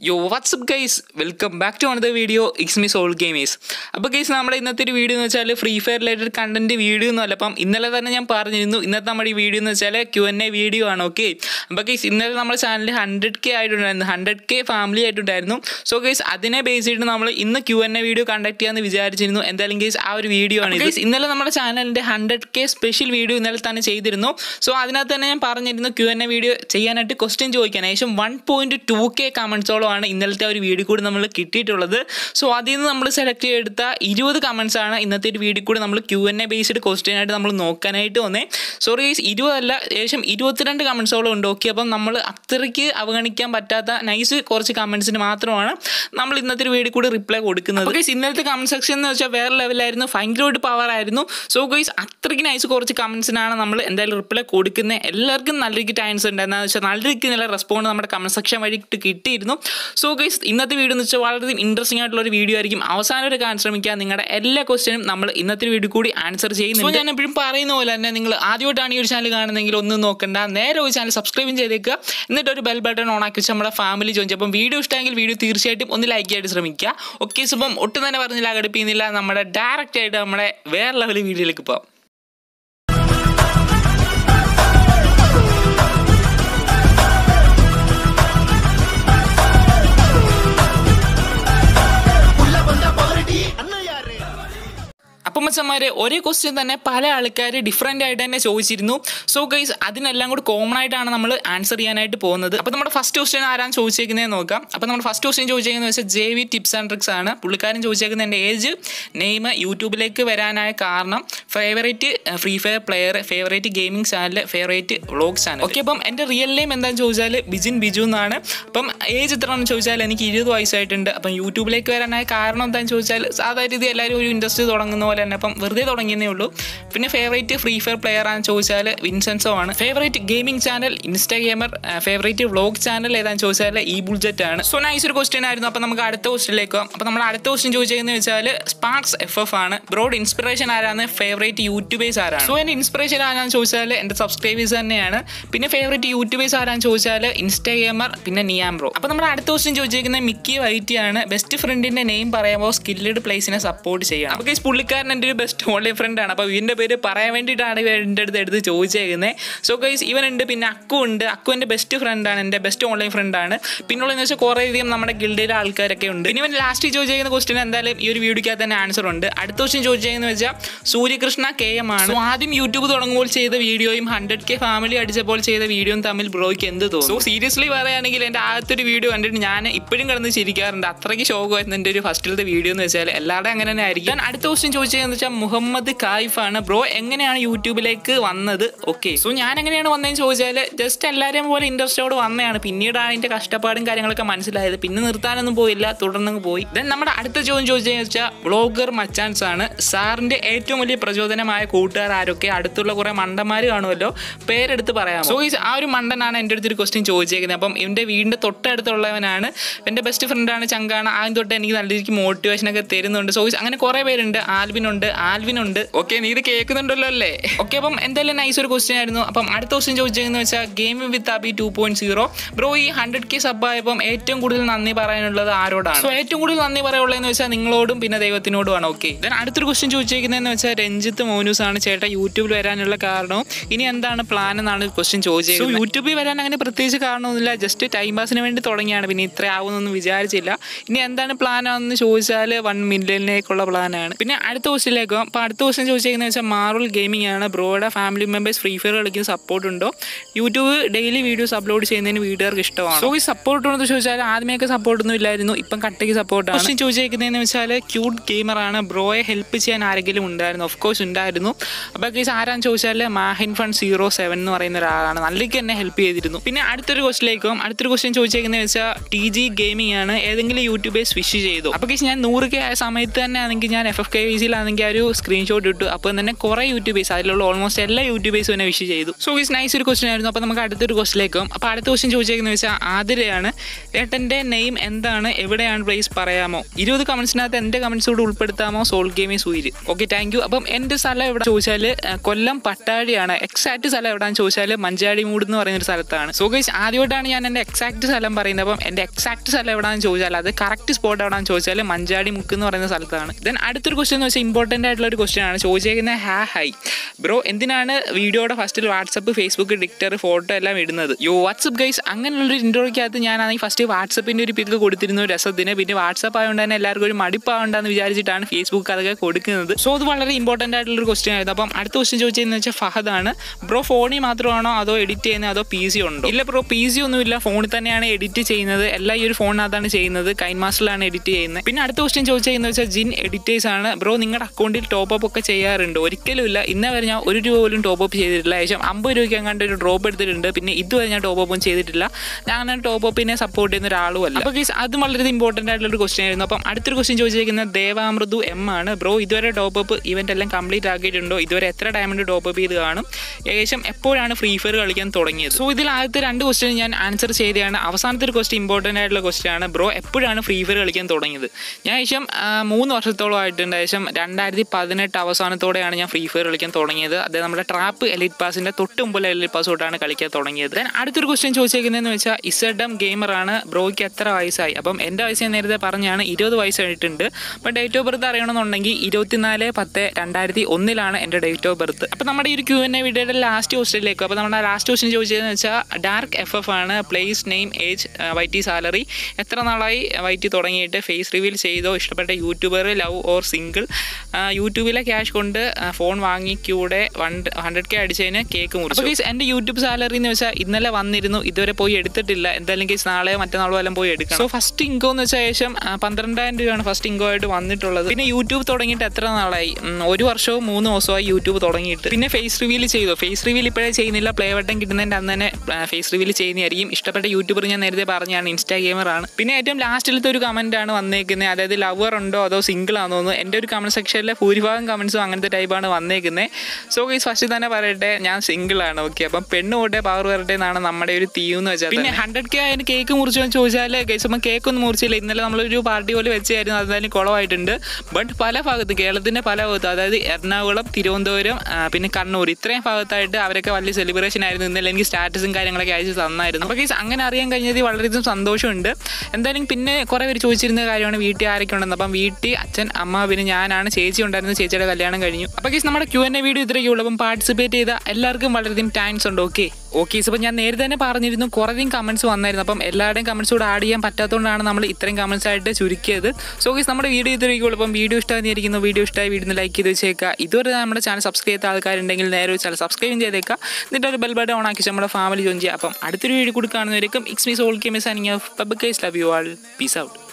യോ what's up guys welcome back to another video x me soul gamers അപ്പോൾ guys നമ്മുടെ ഇന്നത്തെ ഒരു വീഡിയോ എന്ന് വെച്ചാൽ free fire related content video ഒന്നും അല്ല അപ്പം ഇന്നലെ തന്നെ ഞാൻ പറഞ്ഞിരുന്നു ഇന്നത്തെ നമ്മുടെ ഈ വീഡിയോ എന്ന് വെച്ചാൽ ക്യു എൻ എ വീഡിയോ ആണ് ഓക്കെ അപ്പോൾ ഗൈസ് ഇന്നലെ നമ്മുടെ ചാനലിൽ ഹൺഡ്രഡ് കെ ആയിട്ടുണ്ടായിരുന്നു ഹൺഡ്രഡ് കെ ഫാമിലി ആയിട്ടുണ്ടായിരുന്നു സോ ഗൈസ് അതിനെ ബേസ് ചെയ്തിട്ട് നമ്മൾ ഇന്ന് Q N A video conduct ചെയ്യാമെന്ന് വിചാരിച്ചിരുന്നു എന്തായാലും ഗൈസ് ആ ഒരു വീഡിയോ ആണ് ഗൈസ് ഇന്നലെ നമ്മുടെ ചാനലിൻ്റെ ഹൺഡ്രഡ് കെ സ്പെഷ്യൽ വീഡിയോ ഇന്നലെ തന്നെ ചെയ്തിരുന്നു സോ അതിനകത്ത് തന്നെ ഞാൻ പറഞ്ഞിരുന്നു ക്യു എൻ എ വീഡിയോ ചെയ്യാനായിട്ട് ക്വസ്റ്റ്യൻ ചോദിക്കാൻ ഏകദേശം വൺ പോയിന്റ് ടു കെ കമൻസോളം ആണ് ഇന്നലത്തെ ആ ഒരു വീഡിയോ കൂടി നമ്മൾ കിട്ടിയിട്ടുള്ളത് സോ അതിൽ നിന്ന് നമ്മൾ സെലക്ട് ചെയ്തെടുത്ത ഇരുപത് കമൻസ് ആണ് ഇന്നത്തെ ഒരു വീഡിയോ കൂടി നമ്മൾ Q N A based question ആയിട്ട് നമ്മൾ നോക്കാനായിട്ട് വന്നേ സോറി ഇരുപതല്ല ഏകദേശം ഇരുപത്തിരണ്ട് കമൻസോളം ഉണ്ട് ഓക്കെ അപ്പം നമ്മൾ അത്രയ്ക്ക് അവഗണിക്കാൻ പറ്റാത്ത നൈസ് കുറച്ച് കമൻസിന് മാത്രമാണ് നമ്മൾ ഇന്നത്തെ ഒരു വീഡിയോ കൂടി റിപ്ലൈ കൊടുക്കുന്നത് ഗൈസ് ഇന്നലത്തെ കമൻറ്റ് സെക്ഷൻ എന്ന് വെച്ചാൽ വേറെ ലെവലായിരുന്നു ഭയങ്കരമായിട്ട് പവർ ആയിരുന്നു സോ ഗൈസ് അത്രയ്ക്ക് നൈസ് കുറച്ച് കമൻസിനാണ് നമ്മൾ എന്തായാലും റിപ്ലൈ കൊടുക്കുന്നത് എല്ലാവർക്കും നല്ല രീതിക്ക് ടൈംസ് ഉണ്ട് എന്താണെന്ന് വെച്ചാൽ നല്ല രീതിക്ക് നല്ല റെസ്പോണ്ട് നമ്മുടെ കമൻറ്റ് സെക്ഷൻ വഴി കിട്ടിയിരുന്നു സോ ഗൈസ് ഇന്നത്തെ വീഡിയോ എന്ന് വെച്ചാൽ വളരെ ഇൻട്രസ്റ്റിംഗ് ആയിട്ടുള്ള ഒരു വീഡിയോ ആയിരിക്കും അവസാനം വരെ കാണാൻ ശ്രമിക്കുക നിങ്ങളുടെ എല്ലാ ക്വസ്റ്റ്യനും നമ്മൾ ഇന്നത്തെ വീഡിയോ കൂടി ആൻസർ ചെയ്യുന്നു ഞാൻ എപ്പോഴും പറയുന്ന പോലെ തന്നെ നിങ്ങൾ ആദ്യമായിട്ടാണ് ഈ ഒരു ചാനൽ കാണുന്നതെങ്കിൽ ഒന്നും നോക്കണ്ട നേരെ ഒരു ചാനൽ സബ്സ്ക്രൈബും ചെയ്തേക്കുക എന്നിട്ട് ഒരു ബെൽ ബട്ടൺ ഓൺ ആക്കി വെച്ച് നമ്മുടെ ഫാമിലി ജോയിൻ ചെയ്യും അപ്പം വീഡിയോ ഇഷ്ടമെങ്കിൽ വീഡിയോ തീർച്ചയായിട്ടും ഒന്ന് ലൈക്ക് ചെയ്തിട്ട് ശ്രമിക്കുക ഓക്കെ സോ അപ്പം ഒട്ടും തന്നെ പറഞ്ഞില്ല ഘടിപ്പിക്കുന്നില്ല നമ്മുടെ ഡയറക്റ്റ് ആയിട്ട് നമ്മുടെ വേറെ ലെവൽ വീഡിയോയിലേക്ക് പോകാം അപ്പം മച്ചന്മാരെ ഒരേ ക്വസ്റ്റ്യൻ തന്നെ പല ആൾക്കാർ ഡിഫറെൻ്റ് ആയിട്ട് തന്നെ ചോദിച്ചിരുന്നു സോ ഗൈസ് അതിനെല്ലാം കൂടി കോമൺ ആയിട്ടാണ് നമ്മൾ ആൻസർ ചെയ്യാനായിട്ട് പോകുന്നത് അപ്പോൾ നമ്മുടെ ഫസ്റ്റ് ക്വസ്റ്റ്യൻ ആരാണ് ചോദിച്ചേക്കുന്നത് നോക്കാം അപ്പോൾ നമ്മുടെ ഫസ്റ്റ് ക്വസ്റ്റ്യൻ ചോദിച്ചേക്കുന്നത് വെച്ചാൽ J V tips and tricks ആണ് പുള്ളിക്കാരൻ ചോദിച്ചേക്കുന്നത് എൻ്റെ ഏജ് നെയിം യൂട്യൂബിലേക്ക് വരാനായ കാരണം favourite free fire player favourite gaming channel favourite vlog channel okay അപ്പം എൻ്റെ റിയൽ നെയിം എന്താണെന്ന് ചോദിച്ചാൽ ബിജിൻ ബിജു എന്നാണ് അപ്പം ഏജ് എത്രയാണെന്ന് ചോദിച്ചാൽ എനിക്ക് ഇരുപത് വയസ്സായിട്ടുണ്ട് അപ്പം യൂട്യൂബിലേക്ക് വരാനായ കാരണം എന്താണെന്ന് ചോദിച്ചാൽ സാധാരണ രീതി എല്ലാവരും ഒരു ഇൻഡസ്ട്രി തുടങ്ങുന്ന പോലെ തന്നെ അപ്പം വെറുതെ തുടങ്ങിയതേ ഉള്ളൂ പിന്നെ ഫേവറേറ്റ് ഫ്രീ ഫയർ പ്ലെയർ ആണെന്ന് ചോദിച്ചാൽ വിൻസെൻസോ ആണ് favourite gaming channel instagrammer favourite vlog channel ഏതാണെന്ന് ചോദിച്ചാൽ ഈ ബുൾജറ്റ് ആണ് സോ നൈസ് ഒരു ക്വസ്റ്റ്യൻ ആയിരുന്നു അപ്പം നമുക്ക് അടുത്ത ക്വസ്റ്റ്യനിലേക്ക് പോകാം അപ്പം നമ്മൾ അടുത്ത ക്വസ്റ്റ്യൻ ചോദിച്ചതെന്ന് വെച്ചാൽ സ്പാർക്സ് എഫ് എഫ് ആണ് ബ്രോഡ് ഇൻസ്പിറേഷൻ ആരാണ് ഫേവറേറ്റ് യൂട്യൂബേഴ്സ് ആരാണ് സോ എൻ്റെ ഇൻസ്പിറേഷൻ ആരാന്ന് ചോദിച്ചാൽ എൻ്റെ സബ്സ്ക്രൈബേഴ്സ് തന്നെയാണ് പിന്നെ ഫേവറേറ്റ് യൂട്യൂബേഴ്സ് ആരാന്ന് ചോദിച്ചാൽ ഇൻസ്റ്റാഗ്രാമർ പിന്നെ നിയാം ബ്രോ അപ്പോൾ നമ്മുടെ അടുത്ത ക്വസ്റ്റ്യൻ ചോദിച്ചിരിക്കുന്നത് മിക്കി വൈറ്റി ആണ് ബെസ്റ്റ് ഫ്രണ്ടിൻ്റെ നെയിം പറയുമ്പോൾ സ്കില്ലഡ് പ്ലേസിനെ സപ്പോർട്ട് ചെയ്യണം അപ്പോൾ ഗൈസ് പുള്ളിക്കാരൻ എൻ്റെ ഒരു ബെസ്റ്റ് ഓൺലൈൻ ഫ്രണ്ട് ആണ് അപ്പോൾ ഇവൻ്റെ പേര് പറയാൻ വേണ്ടിയിട്ടാണ് ഇവൻ എൻ്റെ അടുത്ത് എടുത്ത് ചോദിച്ചേക്കുന്നത് സോ ഗൈസ് ഇവനുണ്ട് പിന്നെ അക്കു ഉണ്ട് അക്കു എൻ്റെ ബെസ്റ്റ് ഫ്രണ്ടാണ് എൻ്റെ ബെസ്റ്റ് ഓൺലൈൻ ഫ്രണ്ടാണ് പിന്നുള്ളതെന്ന് വെച്ചാൽ കുറേ അധികം നമ്മുടെ ഗിൽഡിലെ ആൾക്കാരൊക്കെ ഉണ്ട് പിന്നെ ഇവൻ ലാസ്റ്റ് ചോദിച്ചേക്കുന്ന ക്വസ്റ്റ്യൻ എന്തായാലും ഈ ഒരു വീഡിയോക്കകത്ത് തന്നെ ആൻസർ ഉണ്ട് അടുത്ത ക്വസ്റ്റ്യൻ ചോദിച്ചേക്കുന്നത് വെച്ചാൽ സൂര്യകൃഷ്ണ കെ എം ആണ് So, ആദ്യം യൂട്യൂബ് തുടങ്ങുമ്പോൾ ചെയ്ത വീഡിയോയും ഹൺഡ്രഡ് കെ ഫാമിലി അടിച്ചപ്പോൾ ചെയ്ത വീഡിയോയും തമ്മിൽ ബ്രോയ്ക്ക് എന്ത് തോന്നുന്നു സോ സീരിയസ്ലി പറയുകയാണെങ്കിൽ എൻ്റെ ആദ്യത്തെ ഒരു വീഡിയോ കണ്ടിട്ട് ഞാൻ ഇപ്പോഴും കിടന്ന് ചിരിക്കാറുണ്ട് അത്രയ്ക്ക് ശോകമായിരുന്നു എൻ്റെ ഒരു ഫസ്റ്റിലത്തെ വീഡിയോ എന്ന് വെച്ചാൽ എല്ലാവരുടെയും അങ്ങനെ തന്നെ ആയിരിക്കും ഞാൻ അടുത്ത ക്വസ്റ്റ്യൻ ചോദിച്ചതെന്ന് വെച്ചാൽ മുഹമ്മദ് കായിഫ് ആണ് ബ്രോ എങ്ങനെയാണ് യൂട്യൂബിലേക്ക് വന്നത് ഓക്കെ സോ ഞാൻ എങ്ങനെയാണ് വന്നതെന്ന് ചോദിച്ചാൽ ജസ്റ്റ് എല്ലാവരെയും പോലെ ഇൻട്രസ്റ്റോട് വന്നതാണ് പിന്നീടാണ് അതിൻ്റെ കഷ്ടപ്പാടും കാര്യങ്ങളൊക്കെ മനസ്സിലായത് പിന്നെ നിർത്താനൊന്നും പോയില്ല തുടർന്ന് പോയി ദെൻ നമ്മുടെ അടുത്ത ചോദ്യം ചോദിച്ചതെന്ന് വെച്ചാൽ വ്ളോഗർ മച്ചാൻസ് ആണ് സാറിൻ്റെ ഏറ്റവും വലിയ പ്രചോദനമായ കൂട്ടുകാർ ആരൊക്കെ അടുത്തുള്ള കുറേ മണ്ടന്മാർ കാണുമല്ലോ പേരെടുത്ത് പറയാം സോ ആ ഒരു മണ്ടനാണ് എൻ്റെ അടുത്തൊരു ക്വസ്റ്റ്യൻ ചോദിച്ചേക്കുന്നത് അപ്പം എൻ്റെ വീടിൻ്റെ തൊട്ടടുത്തുള്ളവനാണ് എൻ്റെ ബെസ്റ്റ് ഫ്രണ്ടാണ് ചങ്കാണ് ആദ്യം തൊട്ട് എനിക്ക് നല്ല രീതിക്ക് മോട്ടിവേഷൻ ഒക്കെ തരുന്നുണ്ട് സോ അങ്ങനെ കുറേ പേരുണ്ട് ആൽവിനുണ്ട് ആൽവിനുണ്ട് ഓക്കെ നീ ഇത് കേൾക്കുന്നുണ്ടല്ലോ അല്ലേ ഓക്കെ അപ്പം എന്തായാലും നൈസ് ഒരു ക്വസ്റ്റ്യൻ ആയിരുന്നു അപ്പം അടുത്ത ക്വസ്റ്റ്യൻ ചോദിച്ചതെന്ന് വെച്ചാൽ game with Abi two point zero bro ഈ ഹൺഡ്രഡ് കെ സബ് ആയപ്പം ഏറ്റവും കൂടുതൽ നന്ദി പറയാനുള്ളത് ആരോടാണ് സോ ഏറ്റവും കൂടുതൽ നന്ദി പറയുള്ളതെന്ന് വെച്ചാൽ നിങ്ങളോടും പിന്നെ ദൈവത്തിനോടുമാണ് ഓക്കെ ദെൻ അടുത്തൊരു ക്വസ്റ്റ്യൻ ചോദിച്ചിരിക്കുന്നതെന്ന് വെച്ചാൽ രഞ്ജിത്ത് മോനൂസ് ആണ് ചേട്ടാ യൂട്യൂബിൽ വരാനുള്ള കാരണവും ഇനി എന്താണ് പ്ലാൻ എന്നാണ് ക്വസ്റ്റ്യൻ ചോദിച്ചത് സോ യൂട്യൂബിൽ വരാൻ അങ്ങനെ പ്രത്യേകിച്ച് കാരണമൊന്നുമില്ല ജസ്റ്റ് ടൈം പാസിന് വേണ്ടി തുടങ്ങിയാണ് പിന്നെ ഇത്ര ആവുമെന്നൊന്നും വിചാരിച്ചില്ല ഇനി എന്താണ് പ്ലാൻ ആണെന്ന് ചോദിച്ചാൽ വൺ മില്യണിലേക്കുള്ള പ്ലാനാണ് പിന്നെ അടുത്ത ക്വസ്റ്റ്യനിലേക്ക് പോകാം അപ്പോൾ അടുത്ത ക്വസ്റ്റ്യൻ ചോദിച്ചിരിക്കുന്നത് വെച്ചാൽ മാർവൽ ഗെയിമിംഗ് ആണ് ബ്രോയുടെ ഫാമിലി മെമ്പേഴ്സ് ഫ്രീ ഫയർ കളിക്കുന്ന സപ്പോർട്ട് ഉണ്ടോ യൂട്യൂബ് ഡെയിലി വീഡിയോസ് അപ്ലോഡ് ചെയ്യുന്നതിന് വീട്ടുകാർക്ക് ഇഷ്ടമാണ് സോ ഈ സപ്പോർട്ട് ഉണ്ടെന്ന് ചോദിച്ചാൽ ആദ്യമൊക്കെ സപ്പോർട്ടൊന്നും ഇല്ലായിരുന്നു ഇപ്പം കട്ടയ്ക്ക് സപ്പോർട്ടാണ് ക്വസ്റ്റ്യൻ ചോദിച്ചിരിക്കുന്നതെന്ന് വെച്ചാൽ ക്യൂട്ട് ഗെയിമറാണ് ബ്രോയെ ഹെൽപ്പ് ചെയ്യാൻ ആരെങ്കിലും ഉണ്ടായിരുന്നു ഓഫ് കോഴ്സ് ഉണ്ടായിരുന്നു അപ്പോൾ കേസ് ആരാന്ന് ചോദിച്ചാൽ മാഹിൻ ഫൺ സീറോ സെവൻ എന്ന് പറയുന്ന ഒരാളാണ് നല്ലിക്ക് എന്നെ ഹെൽപ്പ് ചെയ്തിരുന്നു പിന്നെ അടുത്തൊരു ക്വസ്റ്റിലേക്ക് പോകും അടുത്തൊരു ക്വസ്റ്റ്യൻ ചോദിച്ചേക്കുന്നത് വെച്ചാൽ ടി ജി ഗെയിമിംഗ് ആണ് ഏതെങ്കിലും യൂട്യൂബേഴ്സ് വിഷ് ചെയ്തു അപ്പോൾ കേസ് ഞാൻ നൂറ് കെ ആയ സമയത്ത് തന്നെ ആണെങ്കിൽ ഞാൻ എഫ് എഫ് കെ വി സിയിലാണെങ്കിൽ ആ ഒരു സ്ക്രീൻഷോട്ട് ഇട്ടു അപ്പോൾ തന്നെ കുറേ യൂട്യൂബേഴ്സ് അതിലുള്ള ഓൾമോസ്റ്റ് എല്ലാ യൂട്യൂബേഴ്സും എന്നെ വിഷ് ചെയ്തു സോ ഈസ് നൈസ് ഒരു ക്വസ്റ്റൻ ആയിരുന്നു അപ്പോൾ നമുക്ക് അടുത്തൊരു ക്വസ്റ്റിലേക്ക് പോകും അപ്പോൾ അടുത്ത ക്വസ്റ്റൻ ചോദിച്ചേക്കുന്നത് വെച്ചാൽ ആതിരയാണ് ഏട്ടൻ്റെ നെയിം എന്താണ് എവിടെയാണ് പ്ലേസ് പറയാമോ ഇരുപത് കമൻസിനകത്ത് എൻ്റെ കമൻസ് കൂടെ ഉൾപ്പെടുത്താമോ സോൾ ഗെയിമി സൂര്യ ഓക്കെ താങ്ക് യു അപ്പം എൻ്റെ സ്ഥലം എവിടെ ചോദിച്ചാൽ കൊല്ലം പട്ടാഴിയാണ് എക്സാക്ട് സ്ഥലം എവിടെയാണെന്ന് ചോദിച്ചാൽ മഞ്ചാടി മൂട് എന്ന് പറയുന്ന ഒരു സ്ഥലത്താണ് സോ ഗൈസ് ആദ്യമായിട്ടാണ് ഞാൻ എൻ്റെ എക്സാക്ട് സ്ഥലം പറയുന്നത് അപ്പം എൻ്റെ എക്സാക്ട് സ്ഥലം എവിടെയാണെന്ന് ചോദിച്ചാൽ അത് കറക്റ്റ് സ്പോട്ട് എവിടെയാണെന്ന് ചോദിച്ചാൽ മഞ്ചാടി മുക്ക് എന്ന് പറയുന്ന സ്ഥലത്താണ് ദെൻ അടുത്തൊരു ക്വസ്റ്റൻ എന്ന് വെച്ചാൽ ഇമ്പോർട്ടൻ്റ് ആയിട്ടുള്ള ഒരു ക്വസ്റ്റൻ ആണ് ചോദിച്ചേക്കുന്നത് ഹാ ഹൈ ബ്രോ എന്തിനാണ് വീഡിയോയുടെ ഫസ്റ്റിൽ വാട്സപ്പ് ഫേസ്ബുക്ക് ഡിക്റ്റർ ഫോട്ടോ എല്ലാം ഇടുന്നത് യോ വാട്സപ്പ് ഗൈസ് അങ്ങനെയുള്ളൊരു ഇൻട്രോയ്ക്കകത്ത് ഞാനാണെങ്കിൽ ഫസ്റ്റ് വാട്സപ്പിൻ്റെ ഒരു പിക്ക് കൊടുത്തിരുന്നു രസത്തിന് പിന്നെ വാട്സപ്പ് ആയതുകൊണ്ട് തന്നെ എല്ലാവർക്കും ഒരു മടിപ്പാവണ്ടെന്ന് വിചാരിച്ചിട്ടാണ് ഫേസ്ബുക്ക് അതൊക്കെ കൊടുക്കുന്നത് സോ അത് വളരെ ഇമ്പോർട്ടൻ്റ് ആയിട്ടുള്ളൊരു ക്വസ്റ്റൻ ആയിരുന്നു അപ്പം അടുത്ത ക്വസ്റ്റൻ ചോദിച്ചതെന്ന് വെച്ചാൽ ഫഹദാണ് ബ്രോ ഫോണിൽ മാത്രമാണോ അതോ എഡിറ്റ് ചെയ്യുന്നത് അതോ പി സി ഉണ്ടോ ഇല്ല ബ്രോ പി സി ഒന്നുമില്ല ഫോണിൽ തന്നെയാണ് എഡിറ്റ് ചെയ്യുന്നത് എല്ലാം ഈ ഒരു ഫോണിനകത്താണ് ചെയ്യുന്നത് കൈൻ മാസ്റ്ററിലാണ് എഡിറ്റ് ചെയ്യുന്നത് പിന്നെ അടുത്ത ക്വസ്റ്റൻ ചോദിച്ചതെന്ന് വെച്ചാൽ ജിൻ എഡിറ്റേഴ്സ് ആണ് ബ്രോ നിങ്ങളുടെ അക്കൗണ്ടിൽ ടോപ്പ് അപ്പ് ഒക്കെ ചെയ്യാറുണ്ട് ഒരിക്കലും ഇല്ല ഇന്നേ വരെ ഞാൻ ഒരു രൂപ പോലും ടോപ്പ് അപ്പ് ചെയ്തിട്ടില്ല ഏകദേശം അമ്പത് രൂപയ്ക്ക് അങ്ങാണ്ട് ഒരു ഡ്രോപ്പ് എടുത്തിട്ടുണ്ട് പിന്നെ ഇതുവരെ ഞാൻ ടോപ്പ് അപ്പും ചെയ്തിട്ടില്ല ഞാൻ അങ്ങനെ ടോപ്പ് അപ്പിനെ സപ്പോർട്ട് ചെയ്യുന്ന ഒരാളും അല്ല അപ്പോൾ ഗൈസ് അത് വളരെ ഇമ്പോർട്ടൻ്റ് ആയിട്ടുള്ള ഒരു ക്വസ്റ്റൻ ആയിരുന്നു അപ്പം അടുത്തൊരു ക്വസ്റ്റൻ ചോദിച്ചിരിക്കുന്നത് ദേവാമൃദു എം ആണ് ബ്രോ ഇതുവരെ ടോപ്പ് അപ്പ് ഇവൻ്റ് എല്ലാം കംപ്ലീറ്റ് ആക്കിയിട്ടുണ്ടോ ഇതുവരെ എത്ര ഡയമണ്ട് ടോപ്പ് അപ്പ് ചെയ്ത് കാണും ഏകദേശം എപ്പോഴാണ് ഫ്രീ ഫയർ കളിക്കാൻ തുടങ്ങിയത് സോ ഇതിൽ ആദ്യത്തെ രണ്ട് ക്വസ്റ്റ്യൻ ഞാൻ ആൻസർ ചെയ്തതാണ് അവസാനത്തെ ഒരു ക്വസ്റ്റ്യൻ ഇമ്പോർട്ടൻ്റ് ആയിട്ടുള്ള ക്വസ്റ്റ്യൻ ആണ് ബ്രോ എപ്പോഴാണ് ഫ്രീ ഫയർ കളിക്കാൻ തുടങ്ങിയത് ഞാൻ ഏകദേശം ആ, മൂന്ന് വർഷത്തോളം ആയിട്ടുണ്ട് ഏകദേശം രണ്ടായിരത്തി പതിനെട്ട് അവസാനത്തോടെയാണ് ഞാൻ ഫ്രീ ഫയർ കളിക്കാൻ തുടങ്ങിയത് അത് നമ്മുടെ ട്രാപ്പ് എലിറ്റ് പാസിൻ്റെ തൊട്ട് മുമ്പുള്ള എലിറ്റ് പാസ് തൊട്ടാണ് കളിക്കാൻ തുടങ്ങിയത് Then അടുത്തൊരു ക്വസ്റ്റ്യൻ ചോദിച്ചേക്കുന്നതെന്ന് വെച്ചാൽ ഇസഡം ഗെയിമറാണ് ബ്രോയ്ക്ക് എത്ര വയസ്സായി അപ്പം എൻ്റെ വയസ്സ് ഞാൻ നേരത്തെ പറഞ്ഞാണ് ഇരുപത് വയസ്സായിട്ടുണ്ട് അപ്പം ഡേറ്റ് ഓഫ് ബർത്ത് അറിയണമെന്നുണ്ടെങ്കിൽ ഇരുപത്തിനാല് പത്ത് രണ്ടായിരത്തി ഒന്നിലാണ് എൻ്റെ ഡേറ്റ് ഓഫ് ബർത്ത് അപ്പം നമ്മുടെ ഈ ഒരു ക്യൂ എൻ എ വീഡിയോയുടെ ലാസ്റ്റ് ക്വസ്റ്റ്യനിലേക്ക് അപ്പോൾ നമ്മുടെ ലാസ്റ്റ് ക്വസ്റ്റ്യൻ ചോദിച്ചതെന്ന് വെച്ചാൽ ഡാർക്ക് എഫ് എഫ് ആണ് place name age YT salary എത്ര നാളായി വൈറ്റി തുടങ്ങിയിട്ട് ഫേസ് റിവീൽ ചെയ്തോ ഇഷ്ടപ്പെട്ട യൂട്യൂബർ ലവ് ഓർ സിംഗിൾ യൂട്യൂബിലെ ക്യാഷ് കൊണ്ട് ആ, ഫോൺ വാങ്ങി ക്യൂടെ വൺ ഹൺഡ്രഡ് കെ അടിച്ചതിന് കേക്ക് മുറിച്ചു അപ്പോൾ ഗൈസ് എൻ്റെ യൂട്യൂബ് സാലറി എന്ന് വെച്ചാൽ ഇന്നലെ വന്നിരുന്നു ഇതുവരെ പോയി എടുത്തിട്ടില്ല എന്തായാലും കേസ് നാളെയോ മറ്റന്നാളോ എല്ലാം പോയി എടുക്കണം സോ ഫസ്റ്റ് ഇൻകോ എന്ന് വെച്ചാൽ ശേഷം ആ, പന്ത്രണ്ടായിരം രൂപയാണ് ഫസ്റ്റ് ഇൻകോ ആയിട്ട് വന്നിട്ടുള്ളത് പിന്നെ യൂട്യൂബ് തുടങ്ങിയിട്ട് എത്ര നാളായി ഉം, ഒരു വർഷവും മൂന്ന് ദിവസമായി യൂട്യൂബ് തുടങ്ങിയിട്ട് പിന്നെ ഫേസ് റിവീൽ ചെയ്തു ഫേസ് റിവീൽ ഇപ്പോഴേ ചെയ്യുന്നില്ല പ്ലേ ബട്ടൺ കിട്ടുന്നതിൻ്റെ അന്ന് തന്നെ ഫേസ് റിവീൽ ചെയ്യുന്നതായിരിക്കും ഇഷ്ടപ്പെട്ട യൂട്യൂബർ ഞാൻ നേരത്തെ പറഞ്ഞാണ് ഇൻസ്റ്റാ ഗെയിമറാണ് പിന്നെ ഏറ്റവും ലാസ്റ്റിലത്തെ ഒരു കമൻ്റ് ആണ് വന്നേക്കുന്നത് അതായത് ലവർ ഉണ്ടോ അതോ സിംഗിൾ ആണോ എന്ന് എൻ്റെ ഒരു കമൻറ്റ് സെക്ഷനിലെ ഭൂരിഭാഗം കമൻസും അങ്ങനത്തെ ടൈപ്പാണ് വന്നേക്കുന്നത് സോ ഗൈസ് ഫസ്റ്റ് തന്നെ പറയട്ടെ ഞാൻ സിംഗിൾ ആണ് ഓക്കെ അപ്പം പെണ്ണ് പോട്ടെ പവർ വരട്ടെ എന്നാണ് നമ്മുടെ ഒരു തീം എന്ന് വെച്ചാൽ പിന്നെ ഹൺഡ്രഡ് കെ അതിന് കേക്ക് മുറിച്ചോ എന്ന് ചോദിച്ചാൽ ഗൈസ് അപ്പം കേക്ക് ഒന്നും മുറിച്ചില്ല ഇന്നലെ നമ്മളൊരു പാർട്ടി പോലെ വെച്ചായിരുന്നു അതായത് കുളമായിട്ടുണ്ട് ബട്ട് പല ഭാഗത്ത് കേരളത്തിൻ്റെ പല ഭാഗത്ത് അതായത് എറണാകുളം തിരുവനന്തപുരം ആ, പിന്നെ കണ്ണൂർ ഇത്രയും ഭാഗത്തായിട്ട് അവരൊക്കെ വലിയ സെലിബ്രേഷൻ ആയിരുന്നു ഇന്നലെ എനിക്ക് സ്റ്റാറ്റസും കാര്യങ്ങളൊക്കെ അയച്ച് തന്നായിരുന്നു അപ്പോൾ ഗൈസ് അങ്ങനെ അറിയാൻ കഴിഞ്ഞതിൽ വളരെയധികം സന്തോഷമുണ്ട് എന്തായാലും പിന്നെ കുറേ പേര് ചോദിച്ചിരുന്ന കാര്യമാണ് വീട്ടിൽ ആരൊക്കെ ഉണ്ടെന്ന് അപ്പം വീട്ടിൽ അച്ഛൻ അമ്മ പിന്നെ ഞാനാണ് ചേച്ചി ഉണ്ടായിരുന്നത് ചേച്ചിയുടെ കല്യാണം കഴിഞ്ഞു അപ്പോൾ ഗൈസ് നമ്മുടെ ക്യൂ എൻ എ വീഡിയോ ഇത്രയൊക്കെ ഉള്ളൂ അപ്പം പാർട്ടിസിപ്പേറ്റ് ചെയ്ത എല്ലാവർക്കും വളരെയധികം താങ്ക്സ് ഉണ്ട് ഓക്കെ ഓക്കെ അപ്പോൾ ഞാൻ നേരത്തെ തന്നെ പറഞ്ഞിരുന്നു കുറേയധികം കമൻസ് വന്നായിരുന്നു അപ്പം എല്ലാവരുടെയും കമൻസ് കൂടെ ആഡ് ചെയ്യാൻ പറ്റാത്തതുകൊണ്ടാണ് നമ്മൾ ഇത്രയും കമൻസ് ആയിട്ട് ചുരുക്കിയത് സോ ഗൈസ് നമ്മുടെ വീഡിയോ ഇത്രയൊക്കെ ഉള്ളൂ അപ്പം വീഡിയോ ഇഷ്ടമായിരിക്കുന്നു വീഡിയോ ഇഷ്ടമായി വീഡിയോ ലൈക്ക് ചെയ്ത് വെച്ചേക്കുക ഇതുവരെ നമ്മുടെ ചാനൽ സബ്സ്ക്രൈബ് ചെയ്ത ആൾക്കാരുണ്ടെങ്കിൽ നേരെ ചാനൽ സബ്സ്ക്രൈബ് ചെയ്തേക്കുക എന്നിട്ട് ഒരു ബെൽ ബട്ടൺ ഓൺ ആക്കി നമ്മുടെ ഫാമിലി ജോയിൻ ചെയ്യുക അപ്പം അടുത്തൊരു വീഡിയോ കൂടി കാണുന്നവരേക്കും ഇക്സ് മീസ് ഓൾ കെ മിസ് ആനിങ് of pub case love you all peace out